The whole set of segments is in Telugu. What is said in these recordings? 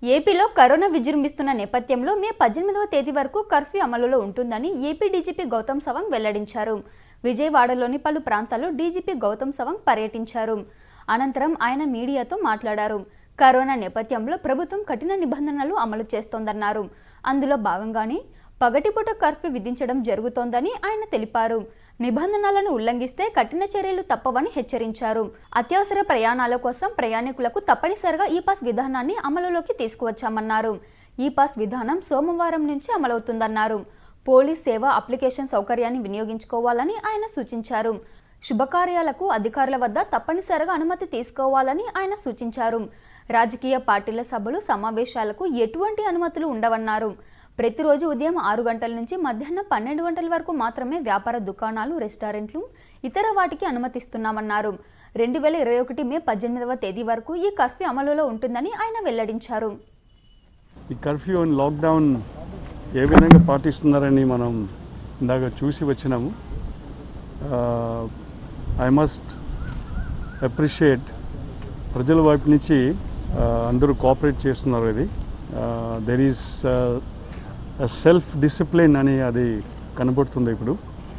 ఏపీలో కరోనా విజృంభిస్తున్న నేపథ్యంలో మే పద్దెనిమిదవ తేదీ వరకు కర్ఫ్యూ అమలులో ఉంటుందని ఏపీ డీజీపీ గౌతమ్ సవాంగ్ వెల్లడించారు విజయవాడలోని పలు ప్రాంతాల్లో డీజీపీ గౌతమ్ సవాంగ్ పర్యటించారు అనంతరం ఆయన మీడియాతో మాట్లాడారు కరోనా నేపథ్యంలో ప్రభుత్వం కఠిన నిబంధనలు అమలు చేస్తోందన్నారు అందులో భాగంగానే పగటిపూట కర్ఫ్యూ విధించడం జరుగుతోందని ఆయన తెలిపారు నిబంధనలను ఉల్లంఘిస్తే కఠిన చర్యలు తప్పవని హెచ్చరించారు అత్యవసర ప్రయాణాల కోసం ప్రయాణికులకు తప్పనిసరిగా ఈ పాస్ విధానాన్ని అమలులోకి తీసుకువచ్చామన్నారు ఈ పాస్ విధానం సోమవారం నుంచి అమలవుతుందన్నారు పోలీస్ సేవ అప్లికేషన్ సౌకర్యాన్ని వినియోగించుకోవాలని ఆయన సూచించారు శుభకార్యాలకు అధికారుల వద్ద తప్పనిసరిగా అనుమతి తీసుకోవాలని ఆయన సూచించారు రాజకీయ పార్టీల సభలు సమావేశాలకు ఎటువంటి అనుమతులు ఉండవన్నారు ప్రతిరోజు ఉదయం ఆరు గంటల నుంచి మధ్యాహ్నం పన్నెండు గంటల వరకు మాత్రమే వ్యాపార దుకాణాలు రెస్టారెంట్లు ఇతర వాటికి అనుమతిస్తున్నామన్నారు రెండు వేల ఇరవై ఒకటి మే పద్దెనిమిదవ తేదీ వరకు ఈ కర్ఫ్యూ అమలులో ఉంటుందని ఆయన వెల్లడించారు ఈ కర్ఫ్యూ అండ్ లాక్డౌన్ ఏ విధంగా పాటిస్తున్నారని మనం ఇందాక చూసి వచ్చినాము ఐ మస్ట్ అప్రిషియేట్ ప్రజల వైపు నుంచి uh, అందరూ కోఆపరేట్ చేస్తున్నారు ఇది దెర్ ఈస్ సెల్ఫ్ డిసిప్లిన్ అని అది కనబడుతుంది ఇప్పుడు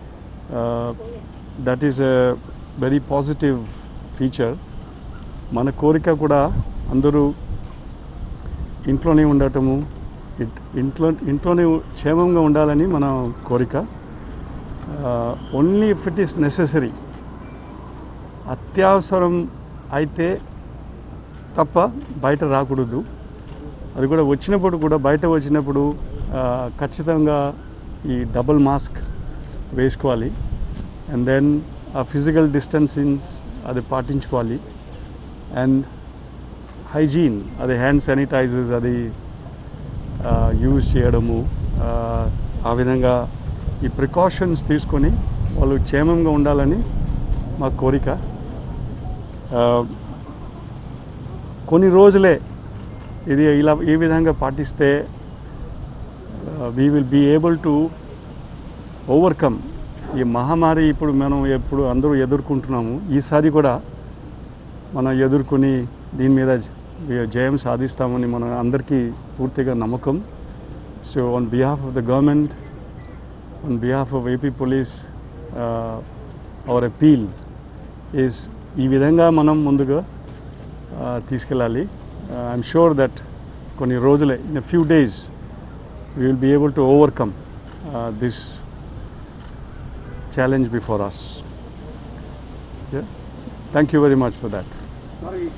that is a very positive feature మన కోరిక కూడా అందరూ ఇంట్లోనే ఉండటము ఇట్- ఇంట్లో ఇంట్లోనే క్షేమంగా ఉండాలని మన కోరిక only if it is necessary అత్యవసరం అయితే తప్ప బయట రాకూడదు అది కూడా వచ్చినప్పుడు కూడా బయట వచ్చినప్పుడు ఆ, ఖచ్చితంగా ఈ డబుల్ మాస్క్ వేసుకోవాలి and then uh physical distancing అది పాటించుకోవాలి అండ్ హైజీన్ అది హ్యాండ్ శానిటైజర్స్ అది యూజ్ చేయడము ఆ, ఆ విధంగా ఈ ప్రికాషన్స్ తీసుకొని వాళ్ళు క్షేమంగా ఉండాలని మా కోరిక ఆ, కొన్ని రోజులే ఇది ఇలా ఈ విధంగా పాటిస్తే we will be able to overcome ఈ మహమ్మారి ఇప్పుడు మనం ఎప్పుడు అందరూ ఎదుర్కొంటున్నాము ఈసారి కూడా మనం ఎదుర్కొని దీని మీద జ- జయం సాధిస్తామని మన అందరికీ పూర్తిగా నమ్మకం so on behalf of the government on behalf of AP police our appeal is ఈ విధంగా మనం ముందుగా uh, తీసుకెళ్ళాలి ఐఎమ్ షూర్ దట్ కొన్ని రోజులే in few days we will be able to overcome this challenge before us thank you very much for that